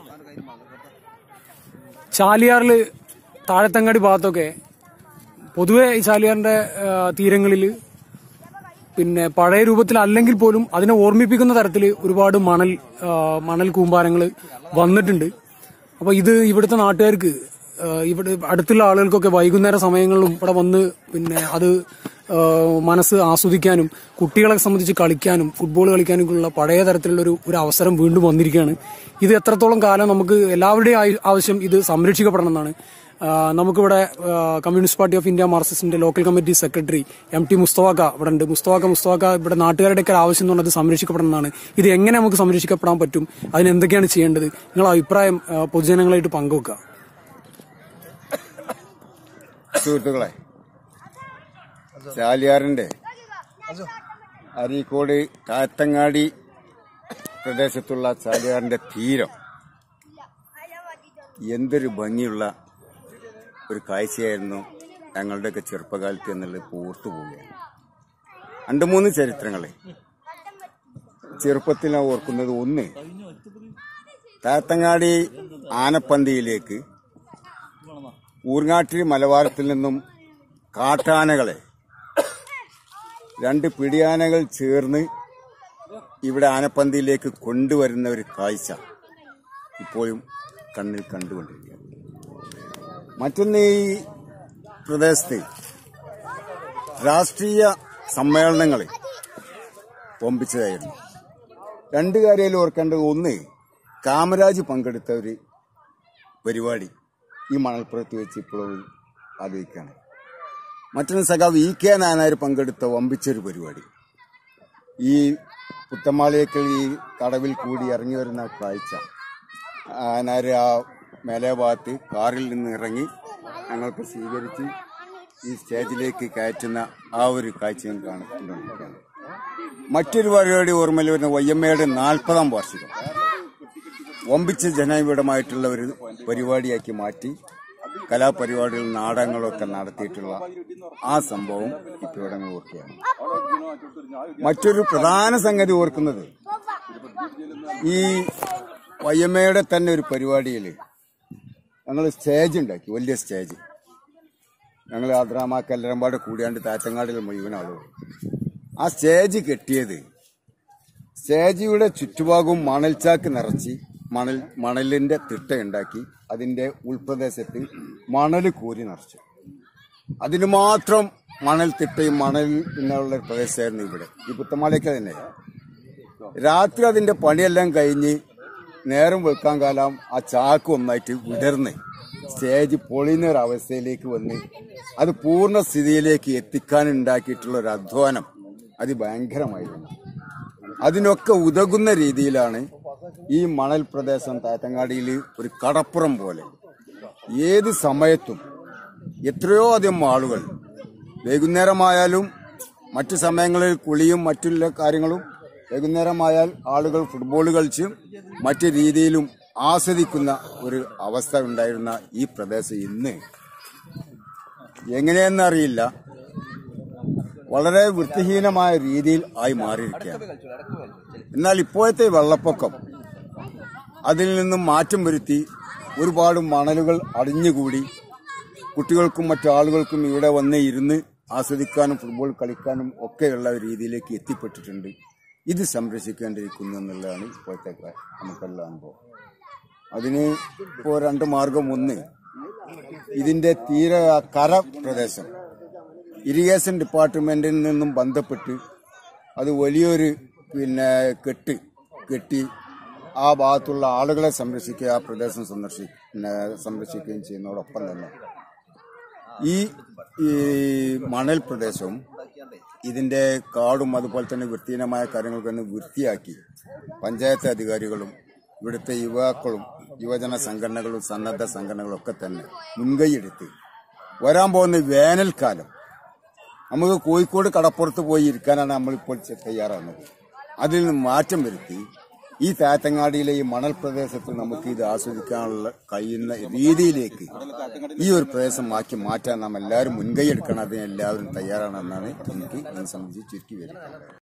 ചാലിയാറില് താഴത്തങ്ങാടി ഭാഗത്തൊക്കെ പൊതുവെ ഈ ചാലിയാറിന്റെ തീരങ്ങളിൽ പിന്നെ പഴയ രൂപത്തിൽ അല്ലെങ്കിൽ പോലും അതിനെ ഓർമ്മിപ്പിക്കുന്ന തരത്തിൽ ഒരുപാട് മണൽ ആ, മണൽ കൂമ്പാരങ്ങൾ വന്നിട്ടുണ്ട് അപ്പൊ ഇത് ഇവിടുത്തെ നാട്ടുകാർക്ക് ആ, ഇവിടെ അടുത്തുള്ള ആളുകൾക്കൊക്കെ വൈകുന്നേര സമയങ്ങളിലും ഇവിടെ വന്ന് പിന്നെ അത് ആ, മനസ്സ് ആസ്വദിക്കാനും കുട്ടികളെ സംബന്ധിച്ച് കളിക്കാനും ഫുട്ബോൾ കളിക്കാനും ഉള്ള പഴയ തരത്തിലുള്ള ഒരു ഒരു അവസരം വീണ്ടും വന്നിരിക്കുകയാണ് ഇത് എത്രത്തോളം കാലം നമുക്ക് എല്ലാവരുടെയും ആയി- ആവശ്യം ഇത് സംരക്ഷിക്കപ്പെടണം എന്നാണ് ആ, നമുക്കിവിടെ ആ, കമ്മ്യൂണിസ്റ്റ് പാർട്ടി ഓഫ് ഇന്ത്യ മാർക്സിസ്റ്റിന്റെ local committee secretary M T മുസ്തവാക്ക ഇവിടെ ഉണ്ട് മുസ്തവാക്ക മുസ്തവാക്ക ഇവിടെ നാട്ടുകാരുടെയൊക്കെ ആവശ്യം എന്ന് പറഞ്ഞത് സംരക്ഷിക്കപ്പെടണമെന്നാണ് ഇത് എങ്ങനെ നമുക്ക് സംരക്ഷിക്കപ്പെടാൻ പറ്റും അതിന് എന്തൊക്കെയാണ് ചെയ്യേണ്ടത് നിങ്ങൾ അഭിപ്രായം ആ, പൊതുജനങ്ങളായിട്ട് പങ്കുവെക്കുക സുഹൃത്തുക്കളെ ചാലിയാറിന്റെ അരീക്കോട് കാത്തങ്ങാടി പ്രദേശത്തുള്ള ചാലിയാറിന്റെ തീരം എന്തൊരു ഭംഗിയുള്ള ഒരു കാഴ്ചയായിരുന്നു ഞങ്ങളുടെയൊക്കെ ചെറുപ്പകാലത്ത് എന്നുള്ളത് പൂർത്തു പോവുകയാണ് രണ്ട് മൂന്ന് ചരിത്രങ്ങളെ ചെറുപ്പത്തിൽ ഞാൻ ഓർക്കുന്നത് ഒന്ന് താത്തങ്ങാടി ആനപ്പന്തിയിലേക്ക് ഊർങ്ങാട്ടിരി മലബാരത്തിൽ നിന്നും കാട്ടാനകളെ രണ്ട് പിടിയാനകൾ ചേർന്ന് ഇവിടെ ആനപ്പന്തിയിലേക്ക് കൊണ്ടുവരുന്ന ഒരു കാഴ്ച ഇപ്പോഴും കണ്ണിൽ കണ്ടുകൊണ്ടിരിക്കുകയാണ് മറ്റൊന്ന് ഈ പ്രദേശത്ത് രാഷ്ട്രീയ സമ്മേളനങ്ങൾ ഒമ്പിച്ചതായിരുന്നു രണ്ട് കാര്യത്തിൽ ഓർക്കേണ്ടത് ഒന്ന് കാമരാജ് പങ്കെടുത്ത ഒരു പരിപാടി ഈ മണൽപ്പുറത്ത് വെച്ച് ഇപ്പോഴും ആലോചിക്കുകയാണ് മറ്റൊന്ന് സഖാവ് ഇ കെ നായനാർ പങ്കെടുത്ത വമ്പിച്ചൊരു പരിപാടി ഈ പുത്തമാളിയേക്കൽ ഈ കടവിൽ കൂടി ഇറങ്ങി വരുന്ന കാഴ്ച നായനാർ ആ മേലെ ഭാഗത്ത് കാറിൽ നിന്ന് ഇറങ്ങി ഞങ്ങൾക്ക് സ്വീകരിച്ച് ഈ സ്റ്റേജിലേക്ക് കയറ്റുന്ന ആ ഒരു കാഴ്ചയും കാണുന്നുണ്ടാണ് മറ്റൊരു പരിപാടി ഓർമ്മയിൽ വരുന്ന വയ്യമ്മയുടെ നാൽപ്പതാം വാർഷികം വമ്പിച്ച ജനവിടമായിട്ടുള്ള ഒരു പരിപാടിയാക്കി മാറ്റി കലാപരിപാടികൾ നാടകങ്ങളൊക്കെ നടത്തിയിട്ടുള്ള ആ സംഭവം ഇപ്പോഴും ഓർക്കുകയാണ് മറ്റൊരു പ്രധാന സംഗതി ഓർക്കുന്നത് ഈ വയ്യമ്മയുടെ തന്നെ ഒരു പരിപാടിയിൽ ഞങ്ങൾ സ്റ്റേജ് ഉണ്ടാക്കി വലിയ സ്റ്റേജ് ഞങ്ങൾ ആദ്രാമാക്ക് എല്ലാവരും പാടെ കൂടിയാണ്ട് താറ്റങ്ങാടിൽ മുഴുവൻ ആളുകൾ ആ സ്റ്റേജ് കെട്ടിയത് സ്റ്റേജിയുടെ ചുറ്റുഭാഗവും മണൽച്ചാക്ക് നിറച്ച് മണൽ മണലിന്റെ തിട്ടയുണ്ടാക്കി അതിന്റെ ഉൾപ്രദേശത്ത് മണൽ കോരി നിറച്ചു അതിന് മാത്രം മണൽ തിട്ടയും മണൽ എന്നുള്ള ഒരു പ്രദേശമായിരുന്നു ഇവിടെ ഈ പുത്തമാലയ്ക്ക് തന്നെ രാത്രി അതിന്റെ പണിയെല്ലാം കഴിഞ്ഞ് നേരം വെളുക്കാൻ കാലം ആ ചാക്ക് ഒന്നായിട്ട് വിടർന്ന് സ്റ്റേജ് പൊളിയുന്ന ഒരു അവസ്ഥയിലേക്ക് വന്ന് അത് പൂർണ്ണ സ്ഥിതിയിലേക്ക് എത്തിക്കാൻ ഉണ്ടാക്കിയിട്ടുള്ള ഒരു അധ്വാനം അത് ഭയങ്കരമായിരുന്നു അതിനൊക്കെ ഉതകുന്ന രീതിയിലാണ് ഈ മണൽ പ്രദേശം താത്തങ്ങാടിയിൽ ഒരു കടപ്പുറം പോലെ ഏത് സമയത്തും എത്രയോ അധികം ആളുകൾ വൈകുന്നേരമായാലും മറ്റു സമയങ്ങളിൽ കുളിയും മറ്റുള്ള കാര്യങ്ങളും വൈകുന്നേരമായാൽ ആളുകൾ ഫുട്ബോൾ കളിച്ചും മറ്റു രീതിയിലും ആസ്വദിക്കുന്ന ഒരു അവസ്ഥ ഉണ്ടായിരുന്ന ഈ പ്രദേശം ഇന്ന് എങ്ങനെയെന്നറിയില്ല വളരെ വൃത്തിഹീനമായ രീതിയിൽ ആയി മാറിയിരിക്കുകയാണ് എന്നാൽ ഇപ്പോഴത്തെ വെള്ളപ്പൊക്കം അതിൽ നിന്നും മാറ്റം വരുത്തി ഒരുപാട് മണലുകൾ അടിഞ്ഞുകൂടി കുട്ടികൾക്കും മറ്റു ആളുകൾക്കും ഇവിടെ വന്ന് ഇരുന്ന് ആസ്വദിക്കാനും ഫുട്ബോൾ കളിക്കാനും ഒക്കെയുള്ള ഒരു രീതിയിലേക്ക് എത്തിപ്പെട്ടിട്ടുണ്ട് ഇത് സംരക്ഷിക്കേണ്ടിയിരിക്കുന്നു എന്നുള്ളതാണ് ഇപ്പോഴത്തെ കാ- നമുക്കുള്ള അനുഭവം അതിന് ഇപ്പോൾ രണ്ട് മാർഗം ഒന്ന് ഇതിന്റെ തീര കര പ്രദേശം ഇറിഗേഷൻ ഡിപ്പാർട്ട്മെന്റിൽ നിന്നും ബന്ധപ്പെട്ട് അത് വലിയൊരു പിന്നെ കെട്ട് കെട്ടി ആ ഭാഗത്തുള്ള ആളുകളെ സംരക്ഷിക്കുക ആ പ്രദേശം സന്ദർശി പിന്നെ സംരക്ഷിക്കുകയും ചെയ്യുന്നതോടൊപ്പം തന്നെ ഈ ഈ മണൽ പ്രദേശവും ഇതിന്റെ കാടും അതുപോലെ തന്നെ വൃത്തിഹീനമായ കാര്യങ്ങളൊക്കെ ഒന്ന് വൃത്തിയാക്കി പഞ്ചായത്ത് അധികാരികളും ഇവിടുത്തെ യുവാക്കളും യുവജന സംഘടനകളും സന്നദ്ധ സംഘടനകളും ഒക്കെ തന്നെ മുൻകൈയെടുത്ത് വരാൻ പോകുന്ന വേനൽക്കാലം നമുക്ക് കോഴിക്കോട് കടപ്പുറത്ത് പോയി ഇരിക്കാനാണ് നമ്മളിപ്പോൾ ചെ- തയ്യാറാകുന്നത് അതിൽ നിന്ന് മാറ്റം വരുത്തി ഈ താത്തങ്ങാടിയിലെ ഈ മണൽ പ്രദേശത്ത് നമുക്ക് ഇത് ആസ്വദിക്കാനുള്ള കഴിയുന്ന രീതിയിലേക്ക് ഈ ഒരു പ്രദേശം ആക്കി മാറ്റാൻ നാം എല്ലാവരും മുൻകൈ എടുക്കണം അതിന് എല്ലാവരും തയ്യാറാണെന്നാണ് എനിക്ക് ഇതിനെ സംബന്ധിച്ച് ചുരുക്കി വരുന്നത്